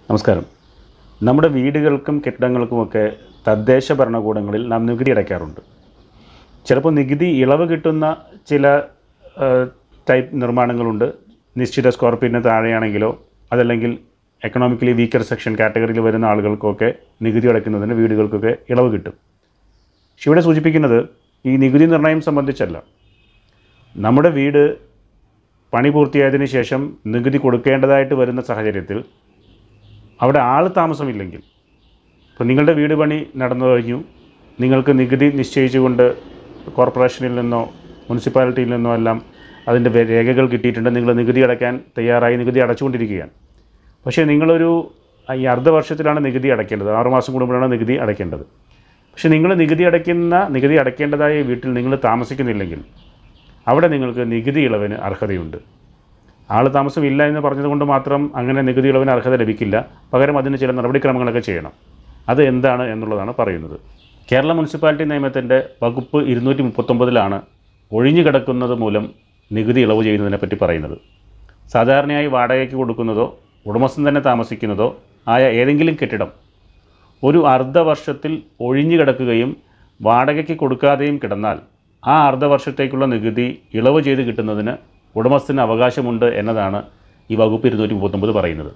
നമസ്കാരം നമ്മുടെ വീടുകൾക്കും കെട്ടിടങ്ങൾക്കുമൊക്കെ തദ്ദേശ ഭരണകൂടങ്ങളിൽ നാം നികുതി അടയ്ക്കാറുണ്ട് ചിലപ്പോൾ നികുതി ഇളവ് കിട്ടുന്ന ചില ഏഹ്, ടൈപ്പ് നിർമ്മാണങ്ങളുണ്ട് നിശ്ചിത സ്ക്വയർ ഫീറ്റിന് താഴെയാണെങ്കിലോ അതല്ലെങ്കിൽ എക്കണോമിക്കലി വീക്കർ സെക്ഷൻ കാറ്റഗറിയിൽ വരുന്ന ആളുകൾക്കൊക്കെ നികുതി അടയ്ക്കുന്നതിന് വീടുകൾക്കൊക്കെ ഇളവ് കിട്ടും പക്ഷെ ഇവിടെ സൂചിപ്പിക്കുന്നത് ഈ നികുതി നിർണ്ണയം സംബന്ധിച്ചല്ല നമ്മുടെ വീട് പണി പൂർത്തിയായതിനു ശേഷം നികുതി കൊടുക്കേണ്ടതായിട്ട് വരുന്ന സാഹചര്യത്തിൽ അവിടെ ആൾ താമസമില്ലെങ്കിൽ ഇപ്പോൾ നിങ്ങളുടെ വീട് പണി നടന്നു കഴിഞ്ഞു നിങ്ങൾക്ക് നികുതി നിശ്ചയിച്ചുകൊണ്ട് കോർപ്പറേഷനിൽ നിന്നോ മുനിസിപ്പാലിറ്റിയിൽ നിന്നോ എല്ലാം അതിൻ്റെ വേ- രേഖകൾ കിട്ടിയിട്ടുണ്ട് നിങ്ങൾ നികുതി അടയ്ക്കാൻ തയ്യാറായി നികുതി അടച്ചുകൊണ്ടിരിക്കുകയാണ് പക്ഷേ നിങ്ങളൊരു ഈ അർദ്ധ വർഷത്തിലാണ് നികുതി അടയ്ക്കേണ്ടത് ആറുമാസം കൂടുമ്പോഴാണ് നികുതി അടയ്ക്കേണ്ടത് പക്ഷേ നിങ്ങൾ നികുതി അടയ്ക്കുന്ന നികുതി അടയ്ക്കേണ്ടതായ വീട്ടിൽ നിങ്ങൾ താമസിക്കുന്നില്ലെങ്കിൽ അവിടെ നിങ്ങൾക്ക് നികുതി ഇളവിന് അർഹതയുണ്ട് ആൾ താമസമില്ല എന്ന് പറഞ്ഞതുകൊണ്ട് മാത്രം അങ്ങനെ നികുതി ഇളവിന് അർഹത ലഭിക്കില്ല പകരം അതിന് ചില നടപടിക്രമങ്ങളൊക്കെ ചെയ്യണം അത് എന്താണ് എന്നുള്ളതാണ് പറയുന്നത് കേരള മുനിസിപ്പാലിറ്റി നിയമത്തിൻ്റെ വകുപ്പ് ഇരുന്നൂറ്റി മുപ്പത്തൊമ്പതിലാണ് ഒഴിഞ്ഞു കിടക്കുന്നത് മൂലം നികുതി ഇളവ് ചെയ്യുന്നതിനെ പറ്റി പറയുന്നത് സാധാരണയായി വാടകയ്ക്ക് കൊടുക്കുന്നതോ ഉടമസ്ഥൻ തന്നെ താമസിക്കുന്നതോ ആയ ഏതെങ്കിലും കെട്ടിടം ഒരു അർദ്ധവർഷത്തിൽ ഒഴിഞ്ഞു കിടക്കുകയും വാടകയ്ക്ക് കൊടുക്കാതെയും കിടന്നാൽ ആ അർദ്ധവർഷത്തേക്കുള്ള നികുതി ഇളവ് ചെയ്ത് കിട്ടുന്നതിന് ഉടമസ്ഥന് അവകാശമുണ്ട് എന്നതാണ് ഈ വകുപ്പ് ഇരുന്നൂറ്റി മുപ്പത്തൊമ്പത് പറയുന്നത്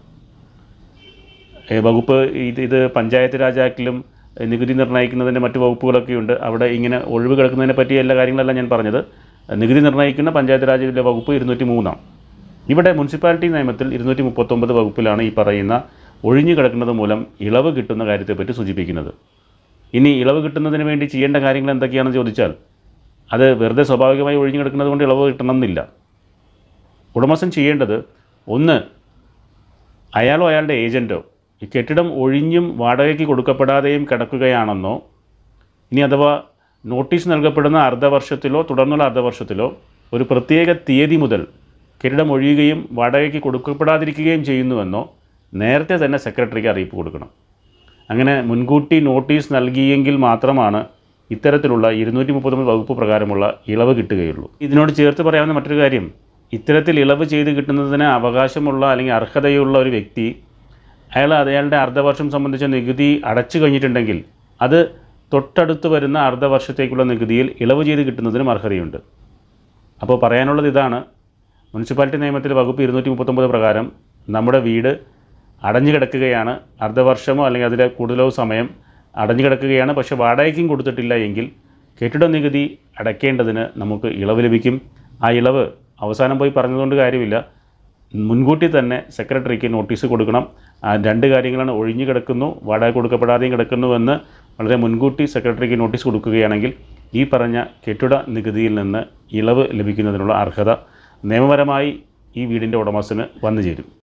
ഏ, വകുപ്പ് ഇത് ഇത് പഞ്ചായത്ത് രാജ് ആക്ടിലും ഏ, നികുതി നിർണ്ണയിക്കുന്നതിൻ്റെ മറ്റ് വകുപ്പുകളൊക്കെ ഉണ്ട് അവിടെ ഇങ്ങനെ ഒഴിവ് കിടക്കുന്നതിനെ പറ്റി എല്ലാ കാര്യങ്ങളെല്ലാം ഞാൻ പറഞ്ഞത് നികുതി നിർണ്ണയിക്കുന്ന പഞ്ചായത്ത് രാജിലെ വകുപ്പ് ഇരുന്നൂറ്റി മൂന്നാണ് ഇവിടെ മുനിസിപ്പാലിറ്റി നിയമത്തിൽ ഇരുന്നൂറ്റി മുപ്പത്തൊമ്പത് വകുപ്പിലാണ് ഈ പറയുന്ന ഒഴിഞ്ഞു കിടക്കുന്നത് മൂലം ഇളവ് കിട്ടുന്ന കാര്യത്തെപ്പറ്റി സൂചിപ്പിക്കുന്നത് ഇനി ഇളവ് കിട്ടുന്നതിന് വേണ്ടി ചെയ്യേണ്ട കാര്യങ്ങൾ എന്തൊക്കെയാണെന്ന് ചോദിച്ചാൽ അത് വെറുതെ സ്വാഭാവികമായി ഒഴിഞ്ഞു കിടക്കുന്നത് കൊണ്ട് ഇളവ് കിട്ടണമെന്നില്ല ഉടമസ്ഥൻ ചെയ്യേണ്ടത് ഒന്ന് അയാളോ അയാളുടെ ഏജൻറ്റോ ഈ കെട്ടിടം ഒഴിഞ്ഞും വാടകയ്ക്ക് കൊടുക്കപ്പെടാതെയും കിടക്കുകയാണെന്നോ ഇനി അഥവാ നോട്ടീസ് നൽകപ്പെടുന്ന അർദ്ധവർഷത്തിലോ തുടർന്നുള്ള അർദ്ധവർഷത്തിലോ ഒരു പ്രത്യേക തീയതി മുതൽ കെട്ടിടം ഒഴിയുകയും വാടകയ്ക്ക് കൊടുക്കപ്പെടാതിരിക്കുകയും ചെയ്യുന്നുവെന്നോ നേരത്തെ തന്നെ സെക്രട്ടറിക്ക് അറിയിപ്പ് കൊടുക്കണം അങ്ങനെ മുൻകൂട്ടി നോട്ടീസ് നൽകിയെങ്കിൽ മാത്രമാണ് ഇത്തരത്തിലുള്ള ഇരുന്നൂറ്റി മുപ്പത്തൊമ്പത് വകുപ്പ് പ്രകാരമുള്ള ഇളവ് കിട്ടുകയുള്ളൂ ഇതിനോട് ചേർത്ത് പറയാവുന്ന മറ്റൊരു കാര്യം ഇത്തരത്തിൽ ഇളവ് ചെയ്ത് കിട്ടുന്നതിന് അവകാശമുള്ള അല്ലെങ്കിൽ അർഹതയുള്ള ഒരു വ്യക്തി അയാൾ അയാളുടെ അർദ്ധവർഷം സംബന്ധിച്ച നികുതി അടച്ചു കഴിഞ്ഞിട്ടുണ്ടെങ്കിൽ അത് തൊട്ടടുത്ത് വരുന്ന അർദ്ധവർഷത്തേക്കുള്ള നികുതിയിൽ ഇളവ് ചെയ്ത് കിട്ടുന്നതിനും അർഹതയുണ്ട് അപ്പോൾ പറയാനുള്ളത് ഇതാണ് മുനിസിപ്പാലിറ്റി നിയമത്തിലെ വകുപ്പ് ഇരുന്നൂറ്റി മുപ്പത്തൊമ്പത് പ്രകാരം നമ്മുടെ വീട് അടഞ്ഞു കിടക്കുകയാണ് അർദ്ധവർഷമോ അല്ലെങ്കിൽ അതിൽ കൂടുതലോ സമയം അടഞ്ഞു കിടക്കുകയാണ് പക്ഷേ വാടകയ്ക്കും കൊടുത്തിട്ടില്ല എങ്കിൽ കെട്ടിട നികുതി അടയ്ക്കേണ്ടതിന് നമുക്ക് ഇളവ് ലഭിക്കും ആ ഇളവ് അവസാനം പോയി പറഞ്ഞതുകൊണ്ട് കാര്യമില്ല മുൻകൂട്ടി തന്നെ സെക്രട്ടറിക്ക് നോട്ടീസ് കൊടുക്കണം ആ രണ്ട് കാര്യങ്ങളാണ് ഒഴിഞ്ഞു കിടക്കുന്നു വാടക കൊടുക്കപ്പെടാതെയും കിടക്കുന്നുവെന്ന് വളരെ മുൻകൂട്ടി സെക്രട്ടറിക്ക് നോട്ടീസ് കൊടുക്കുകയാണെങ്കിൽ ഈ പറഞ്ഞ കെട്ടിട നികുതിയിൽ നിന്ന് ഇളവ് ലഭിക്കുന്നതിനുള്ള അർഹത നിയമപരമായി ഈ വീടിൻ്റെ ഉടമസ്ഥന് വന്നു ചേരും